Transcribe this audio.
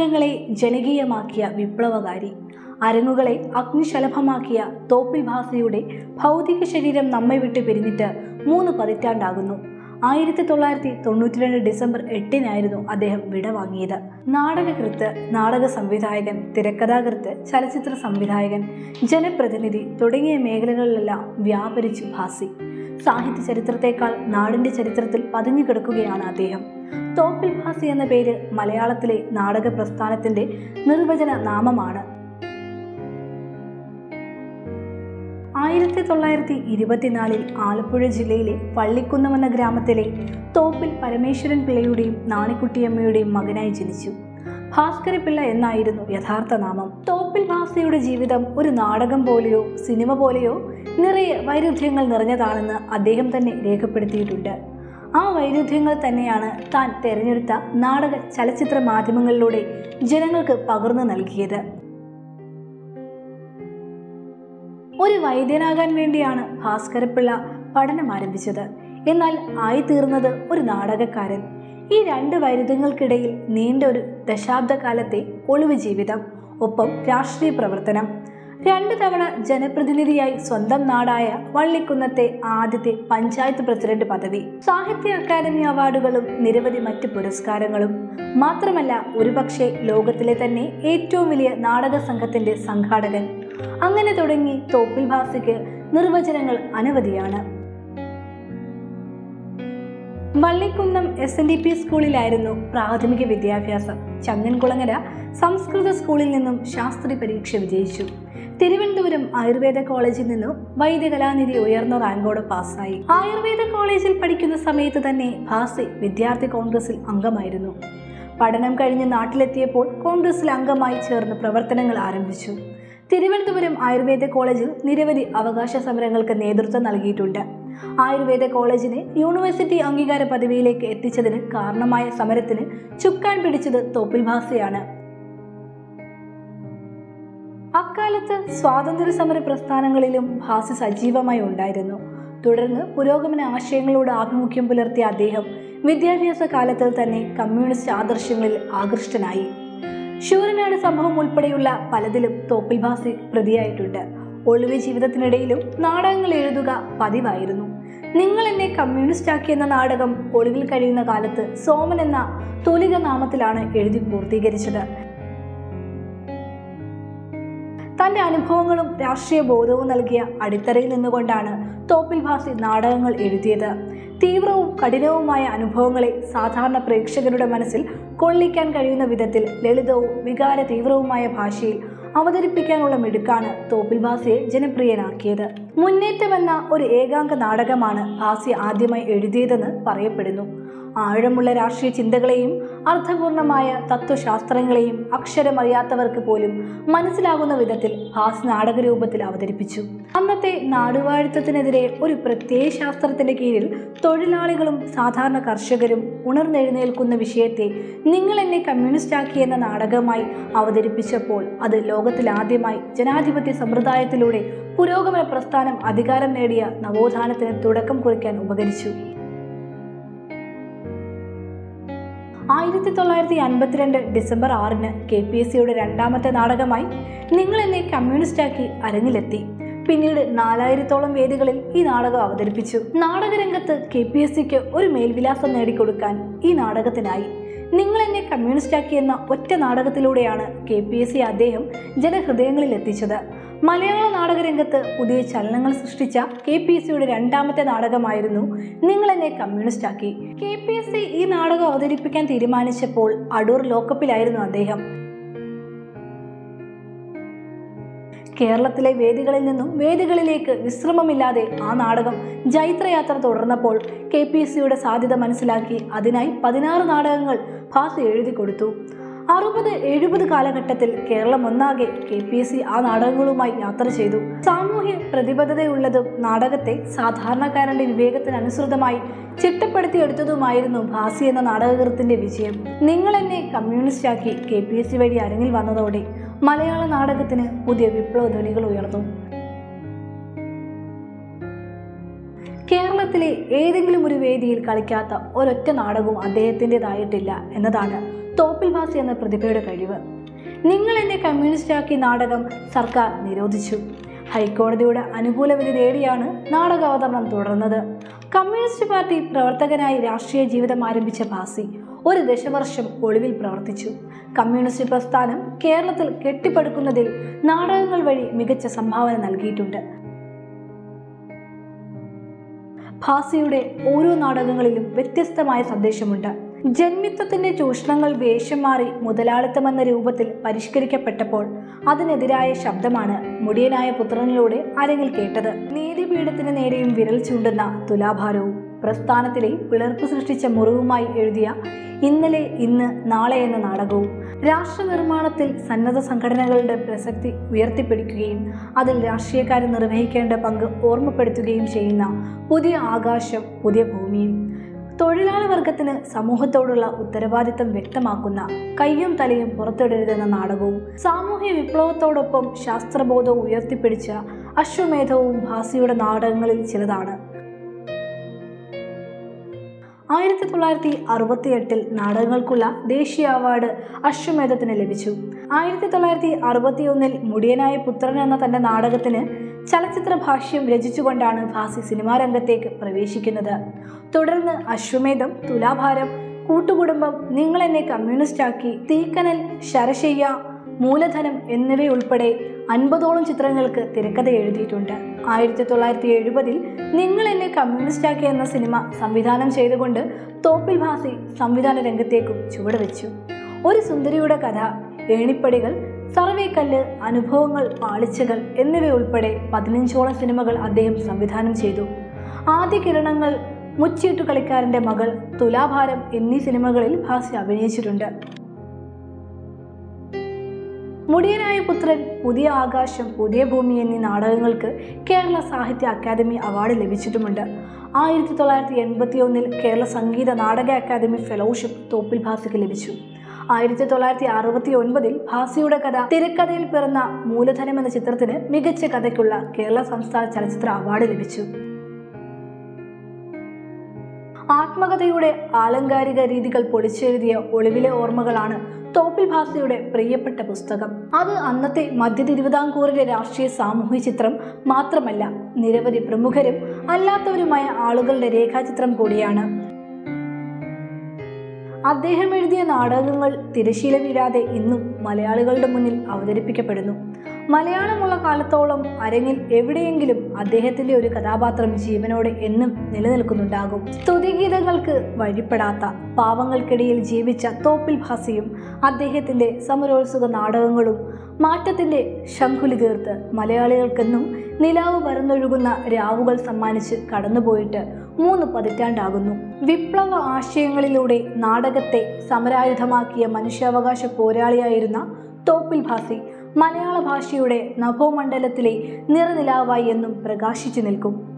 നാടകങ്ങളെ ജനകീയമാക്കിയ വിപ്ലവകാരി അരങ്ങുകളെ അഗ്നിശലഭമാക്കിയ തോപ്പിൽ ഭാസിയുടെ ഭൗതിക ശരീരം നമ്മെ വിട്ട് പിരിഞ്ഞിട്ട് മൂന്ന് പതിറ്റാണ്ടാകുന്നു ആയിരത്തി തൊള്ളായിരത്തി തൊണ്ണൂറ്റി രണ്ട് ഡിസംബർ എട്ടിനായിരുന്നു അദ്ദേഹം വിടവാങ്ങിയത് നാടകകൃത്ത് നാടക സംവിധായകൻ തിരക്കഥാകൃത്ത് ചലച്ചിത്ര സംവിധായകൻ ജനപ്രതിനിധി തുടങ്ങിയ മേഖലകളിലെല്ലാം വ്യാപരിച്ചു ഭാസി സാഹിത്യ ചരിത്രത്തെക്കാൾ നാടിന്റെ ചരിത്രത്തിൽ പതിഞ്ഞു കിടക്കുകയാണ് അദ്ദേഹം തോപ്പിൽ ഭാസി എന്ന പേര് മലയാളത്തിലെ നാടക പ്രസ്ഥാനത്തിന്റെ നിർവചന നാമമാണ് ആയിരത്തി തൊള്ളായിരത്തി ഇരുപത്തിനാലിൽ ആലപ്പുഴ ജില്ലയിലെ പള്ളിക്കുന്നം എന്ന ഗ്രാമത്തിലെ തോപ്പിൽ പരമേശ്വരൻ പിള്ളയുടെയും നാണിക്കുട്ടിയമ്മയുടെയും മകനായി ജനിച്ചു ഭാസ്കരപിള്ള എന്നായിരുന്നു യഥാർത്ഥ നാമം തോപ്പിൽ ഭാസിയുടെ ജീവിതം ഒരു നാടകം പോലെയോ സിനിമ പോലെയോ നിറയെ വൈരുദ്ധ്യങ്ങൾ നിറഞ്ഞതാണെന്ന് അദ്ദേഹം തന്നെ രേഖപ്പെടുത്തിയിട്ടുണ്ട് ആ വൈരുദ്ധ്യങ്ങൾ തന്നെയാണ് താൻ തിരഞ്ഞെടുത്ത നാടക ചലച്ചിത്ര മാധ്യമങ്ങളിലൂടെ ജനങ്ങൾക്ക് പകർന്നു നൽകിയത് ഒരു വൈദ്യനാകാൻ വേണ്ടിയാണ് ഭാസ്കരപിള്ള പഠനം ആരംഭിച്ചത് എന്നാൽ ആയിത്തീർന്നത് ഒരു നാടകക്കാരൻ ഈ രണ്ട് വൈരുദ്ധ്യങ്ങൾക്കിടയിൽ നീണ്ട ഒരു ദശാബ്ദകാലത്തെ ഒളിവ് ജീവിതം ഒപ്പം രാഷ്ട്രീയ പ്രവർത്തനം രണ്ടു തവണ ജനപ്രതിനിധിയായി സ്വന്തം നാടായ വള്ളിക്കുന്നത്തെ ആദ്യത്തെ പഞ്ചായത്ത് പ്രസിഡന്റ് പദവി സാഹിത്യ അക്കാദമി അവാർഡുകളും നിരവധി മറ്റ് പുരസ്കാരങ്ങളും മാത്രമല്ല ഒരുപക്ഷെ ലോകത്തിലെ തന്നെ ഏറ്റവും വലിയ നാടക സംഘത്തിന്റെ സംഘാടകൻ അങ്ങനെ തുടങ്ങി തോപ്പിൽ ഭാസിക്ക് നിർവചനങ്ങൾ അനവധിയാണ് Vallikunnam S N D P സ്കൂളിലായിരുന്നു പ്രാഥമിക വിദ്യാഭ്യാസം ചങ്ങൻകുളങ്ങര സംസ്കൃത സ്കൂളിൽ നിന്നും ശാസ്ത്രി പരീക്ഷ വിജയിച്ചു തിരുവനന്തപുരം ആയുർവേദ കോളേജിൽ നിന്നും വൈദ്യകലാനിധി ഉയർന്ന റാങ്കോടെ പാസ്സായി ആയുർവേദ കോളേജിൽ പഠിക്കുന്ന സമയത്ത് തന്നെ ഭാസി വിദ്യാർത്ഥി കോൺഗ്രസിൽ അംഗമായിരുന്നു പഠനം കഴിഞ്ഞ് നാട്ടിലെത്തിയപ്പോൾ കോൺഗ്രസിൽ അംഗമായി ചേർന്ന് പ്രവർത്തനങ്ങൾ ആരംഭിച്ചു തിരുവനന്തപുരം ആയുർവേദ കോളേജിൽ നിരവധി അവകാശ സമരങ്ങൾക്ക് നേതൃത്വം നൽകിയിട്ടുണ്ട് ആയുർവേദ കോളേജിനെ യൂണിവേഴ്സിറ്റി അംഗീകാര പദവിയിലേക്ക് എത്തിച്ചതിന് കാരണമായ സമരത്തിന് ചുക്കാൻ പിടിച്ചത് തോപ്പിൽ ഭാസയാണ് അക്കാലത്ത് സ്വാതന്ത്ര്യ സമര പ്രസ്ഥാനങ്ങളിലും ഭാസി സജീവമായി ഉണ്ടായിരുന്നു തുടർന്ന് പുരോഗമന ആശയങ്ങളോട് ആഭിമുഖ്യം പുലർത്തിയ അദ്ദേഹം വിദ്യാഭ്യാസ കാലത്തിൽ തന്നെ കമ്മ്യൂണിസ്റ്റ് ആദർശങ്ങളിൽ ആകൃഷ്ടനായി ശൂരനാട് സംഭവം ഉൾപ്പെടെയുള്ള പലതിലും തോപ്പിൽ ഭാസി പ്രതിയായിട്ടുണ്ട് ഒളിവ് ജീവിതത്തിനിടയിലും നാടകങ്ങൾ എഴുതുക പതിവായിരുന്നു നിങ്ങൾ എന്നെ കമ്മ്യൂണിസ്റ്റ് ആക്കി എന്ന നാടകം ഒളിവിൽ കഴിയുന്ന കാലത്ത് സോമൻ എന്ന തുലിക നാമത്തിലാണ് എഴുതി പൂർത്തീകരിച്ചത് തന്റെ അനുഭവങ്ങളും രാഷ്ട്രീയ ബോധവും നൽകിയ അടിത്തറയിൽ നിന്നുകൊണ്ടാണ് തോപ്പിൽ ഭാസി നാടകങ്ങൾ എഴുതിയത് തീവ്രവും കഠിനവുമായ അനുഭവങ്ങളെ സാധാരണ പ്രേക്ഷകരുടെ മനസ്സിൽ കൊള്ളിക്കാൻ കഴിയുന്ന വിധത്തിൽ ലളിതവും വികാര തീവ്രവുമായ ഭാഷയിൽ അവതരിപ്പിക്കാനുള്ള മിടുക്കാണ് തോപ്പിൽ ഭാസിയെ ജനപ്രിയനാക്കിയത് മുന്നേറ്റമെന്ന ഒരു ഏകാംഗ നാടകമാണ് ഭാസി ആദ്യമായി എഴുതിയതെന്ന് പറയപ്പെടുന്നു ആഴമുള്ള രാഷ്ട്രീയ ചിന്തകളെയും അർത്ഥപൂർണമായ തത്വശാസ്ത്രങ്ങളെയും അക്ഷരമറിയാത്തവർക്ക് പോലും മനസ്സിലാകുന്ന വിധത്തിൽ ഭാസ് നാടകരൂപത്തിൽ അവതരിപ്പിച്ചു അന്നത്തെ നാടുവാഴിത്തത്തിനെതിരെ ഒരു പ്രത്യയ ശാസ്ത്രത്തിന്റെ കീഴിൽ തൊഴിലാളികളും സാധാരണ കർഷകരും ഉണർന്നെഴുന്നേൽക്കുന്ന വിഷയത്തെ നിങ്ങൾ എന്നെ കമ്മ്യൂണിസ്റ്റ് ആക്കി എന്ന നാടകമായി അവതരിപ്പിച്ചപ്പോൾ അത് ലോകത്തിൽ ആദ്യമായി ജനാധിപത്യ സമ്പ്രദായത്തിലൂടെ പുരോഗമന പ്രസ്ഥാനം അധികാരം നേടിയ നവോത്ഥാനത്തിന് തുടക്കം കുറിക്കാൻ ഉപകരിച്ചു ആയിരത്തി തൊള്ളായിരത്തി അൻപത്തിരണ്ട് ഡിസംബർ ആറിന് കെ പി എസ് സിയുടെ രണ്ടാമത്തെ നാടകമായി നിങ്ങൾ എന്നെ കമ്മ്യൂണിസ്റ്റാക്കി അരങ്ങിലെത്തി പിന്നീട് നാലായിരത്തോളം വേദികളിൽ ഈ നാടകം അവതരിപ്പിച്ചു നാടകരംഗത്ത് കെ പി എസ് സിക്ക് ഒരു മേൽവിലാസം നേടിക്കൊടുക്കാൻ ഈ നാടകത്തിനായി നിങ്ങൾ എന്നെ കമ്മ്യൂണിസ്റ്റാക്കി എന്ന ഒറ്റ നാടകത്തിലൂടെയാണ് കെ പി എസ് സി അദ്ദേഹം ജനഹൃദയങ്ങളിൽ എത്തിച്ചത് മലയാള നാടകരംഗത്ത് പുതിയ ചലനങ്ങൾ സൃഷ്ടിച്ച കെ പി എസ് സിയുടെ രണ്ടാമത്തെ നാടകമായിരുന്നു നിങ്ങൾ എന്നെ കമ്മ്യൂണിസ്റ്റാക്കി കെ പി എസ് സി ഈ നാടകം അവതരിപ്പിക്കാൻ തീരുമാനിച്ചപ്പോൾ അടൂർ ലോക്കപ്പിലായിരുന്നു അദ്ദേഹം കേരളത്തിലെ വേദികളിൽ നിന്നും വേദികളിലേക്ക് വിശ്രമമില്ലാതെ ആ നാടകം ജൈത്രയാത്ര തുടർന്നപ്പോൾ കെ പി എസ് സിയുടെ സാധ്യത മനസ്സിലാക്കി അതിനായി പതിനാറ് നാടകങ്ങൾ ഭാസി എഴുതി കൊടുത്തു അറുപത് എഴുപത് കാലഘട്ടത്തിൽ കേരളം ഒന്നാകെ കെ പി എസ് സി ആ നാടകങ്ങളുമായി യാത്ര ചെയ്തു സാമൂഹ്യ പ്രതിബദ്ധതയുള്ളതും നാടകത്തെ സാധാരണക്കാരന്റെ വിവേകത്തിനനുസൃതമായി ചിട്ടപ്പെടുത്തിയെടുത്തതുമായിരുന്നു ഭാസി എന്ന നാടകകൃത്തിന്റെ വിജയം നിങ്ങൾ എന്നെ കമ്മ്യൂണിസ്റ്റാക്കി കെ പി എസ് സി വഴി അരങ്ങിൽ വന്നതോടെ മലയാള നാടകത്തിന് പുതിയ വിപ്ലവ ധ്വനികൾ ഉയർന്നു കേരളത്തിലെ ഏതെങ്കിലും ഒരു വേദിയിൽ കളിക്കാത്ത ഒരൊറ്റ നാടകവും അദ്ദേഹത്തിൻ്റെതായിട്ടില്ല എന്നതാണ് തോപ്പിൽ ഭാസി എന്ന പ്രതിഭയുടെ കഴിവ് നിങ്ങൾ എന്നെ കമ്മ്യൂണിസ്റ്റാക്കി നാടകം സർക്കാർ നിരോധിച്ചു ഹൈക്കോടതിയുടെ അനുകൂല വിധി നേടിയാണ് നാടകാവതരണം തുടർന്നത് കമ്മ്യൂണിസ്റ്റ് പാർട്ടി പ്രവർത്തകനായി രാഷ്ട്രീയ ജീവിതം ആരംഭിച്ച ഭാസി ഒരു ദശവർഷം ഒളിവിൽ പ്രവർത്തിച്ചു കമ്മ്യൂണിസ്റ്റ് പ്രസ്ഥാനം കേരളത്തിൽ കെട്ടിപ്പടുക്കുന്നതിൽ നാടകങ്ങൾ വഴി മികച്ച സംഭാവന നൽകിയിട്ടുണ്ട് ഭാസിയുടെ ഓരോ നാടകങ്ങളിലും വ്യത്യസ്തമായ സന്ദേശമുണ്ട് ജന്മിത്വത്തിന്റെ ചൂഷണങ്ങൾ വേഷം മാറി മുതലാളിത്തമെന്ന രൂപത്തിൽ പരിഷ്കരിക്കപ്പെട്ടപ്പോൾ അതിനെതിരായ ശബ്ദമാണ് മുടിയനായ പുത്രനിലൂടെ അരങ്ങിൽ കേട്ടത് നീതിപീഠത്തിന് നേരെയും വിരൽ ചൂണ്ടുന്ന തുലാഭാരവും പ്രസ്ഥാനത്തിലെ പിളർപ്പ് സൃഷ്ടിച്ച മുറിവുമായി എഴുതിയ ഇന്നലെ ഇന്ന് നാളെ എന്ന നാടകവും രാഷ്ട്ര നിർമ്മാണത്തിൽ സന്നദ്ധ സംഘടനകളുടെ പ്രസക്തി ഉയർത്തിപ്പിടിക്കുകയും അതിൽ രാഷ്ട്രീയക്കാർ നിർവഹിക്കേണ്ട പങ്ക് ഓർമ്മപ്പെടുത്തുകയും ചെയ്യുന്ന പുതിയ ആകാശം പുതിയ ഭൂമിയും തൊഴിലാളി വർഗത്തിന് സമൂഹത്തോടുള്ള ഉത്തരവാദിത്തം വ്യക്തമാക്കുന്ന കയ്യും തലയും പുറത്തിടരുതെന്ന നാടകവും സാമൂഹ്യ വിപ്ലവത്തോടൊപ്പം ശാസ്ത്രബോധവും ഉയർത്തിപ്പിടിച്ച അശ്വമേധവും ഭാസിയുടെ നാടകങ്ങളിൽ ചിലതാണ് ആയിരത്തി തൊള്ളായിരത്തി അറുപത്തി എട്ടിൽ നാടകങ്ങൾക്കുള്ള ദേശീയ അവാർഡ് അശ്വമേധത്തിന് ലഭിച്ചു ആയിരത്തി തൊള്ളായിരത്തി അറുപത്തി ഒന്നിൽ മുടിയനായ പുത്രൻ എന്ന തന്റെ നാടകത്തിന് ചലച്ചിത്ര ഭാഷ്യം രചിച്ചുകൊണ്ടാണ് ഭാസി സിനിമാ രംഗത്തേക്ക് പ്രവേശിക്കുന്നത് തുടർന്ന് അശ്വമേധം തുലാഭാരം കൂട്ടുകുടുംബം നിങ്ങൾ എന്നെ കമ്മ്യൂണിസ്റ്റാക്കി തീക്കനൽ ശരശയ്യ മൂലധനം എന്നിവയുൾപ്പെടെ അൻപതോളം ചിത്രങ്ങൾക്ക് തിരക്കഥ എഴുതിയിട്ടുണ്ട് ആയിരത്തി തൊള്ളായിരത്തി എഴുപതിൽ നിങ്ങൾ എന്നെ കമ്മ്യൂണിസ്റ്റാക്കി എന്ന സിനിമ സംവിധാനം ചെയ്തുകൊണ്ട് തോപ്പിൽ ഭാസി സംവിധാന രംഗത്തേക്കും ചുവടുവെച്ചു ഒരു സുന്ദരിയുടെ കഥ ഏണിപ്പടികൾ സർവേക്കല്ല് അനുഭവങ്ങൾ പാളിച്ചകൾ എന്നിവയുൾപ്പെടെ പതിനഞ്ചോളം സിനിമകൾ അദ്ദേഹം സംവിധാനം ചെയ്തു ആദ്യ കിരണങ്ങൾ മുച്ചീട്ടു കളിക്കാരൻ്റെ മകൾ തുലാഭാരം എന്നീ സിനിമകളിൽ ഭാസി അഭിനയിച്ചിട്ടുണ്ട് മുടിയനായ പുത്രൻ പുതിയ ആകാശം പുതിയ ഭൂമി എന്നീ നാടകങ്ങൾക്ക് കേരള സാഹിത്യ അക്കാദമി അവാർഡ് ലഭിച്ചിട്ടുമുണ്ട് ആയിരത്തി തൊള്ളായിരത്തി എൺപത്തി ഒന്നിൽ കേരള സംഗീത നാടക അക്കാദമി ഫെലോഷിപ്പ് തോപ്പിൽ ഭാസിക്ക് ലഭിച്ചു ആയിരത്തി തൊള്ളായിരത്തി അറുപത്തി ഒൻപതിൽ ഭാസിയുടെ കഥ തിരക്കഥയിൽ പിറന്ന മൂലധനം എന്ന ചിത്രത്തിന് മികച്ച കഥയ്ക്കുള്ള കേരള സംസ്ഥാന ചലച്ചിത്ര അവാർഡ് ലഭിച്ചു ആത്മകഥയുടെ ആലങ്കാരിക രീതികൾ പൊളിച്ചെഴുതിയ ഒളിവിലെ ഓർമ്മകളാണ് തോപ്പിൽ ഭാസിയുടെ പ്രിയപ്പെട്ട പുസ്തകം അത് അന്നത്തെ മധ്യ തിരുവിതാംകൂറിലെ രാഷ്ട്രീയ സാമൂഹ്യ ചിത്രം മാത്രമല്ല നിരവധി പ്രമുഖരും അല്ലാത്തവരുമായ ആളുകളുടെ രേഖാചിത്രം കൂടിയാണ് അദ്ദേഹം എഴുതിയ നാടകങ്ങൾ തിരശീല വീഴാതെ ഇന്നും മലയാളികളുടെ മുന്നിൽ അവതരിപ്പിക്കപ്പെടുന്നു മലയാളമുള്ള കാലത്തോളം അരങ്ങിൽ എവിടെയെങ്കിലും അദ്ദേഹത്തിന്റെ ഒരു കഥാപാത്രം ജീവനോടെ എന്നും നിലനിൽക്കുന്നുണ്ടാകും സ്തുതിഗീതങ്ങൾക്ക് വഴിപ്പെടാത്ത പാവങ്ങൾക്കിടയിൽ ജീവിച്ച തോപ്പിൽ ഭാസിയും അദ്ദേഹത്തിന്റെ സമരോത്സുക നാടകങ്ങളും മാറ്റത്തിന്റെ ശംഖുലി തീർത്ത് മലയാളികൾക്കെന്നും നിലാവ് പരന്നൊഴുകുന്ന രാവുകൾ സമ്മാനിച്ച് കടന്നുപോയിട്ട് മൂന്ന് പതിറ്റാണ്ടാകുന്നു വിപ്ലവ ആശയങ്ങളിലൂടെ നാടകത്തെ സമരായുധമാക്കിയ മനുഷ്യാവകാശ പോരാളിയായിരുന്ന തോപ്പിൽ ഭാസി മലയാള ഭാഷയുടെ നഭോമണ്ഡലത്തിലെ നിറനിലാവായി എന്നും പ്രകാശിച്ചു നിൽക്കും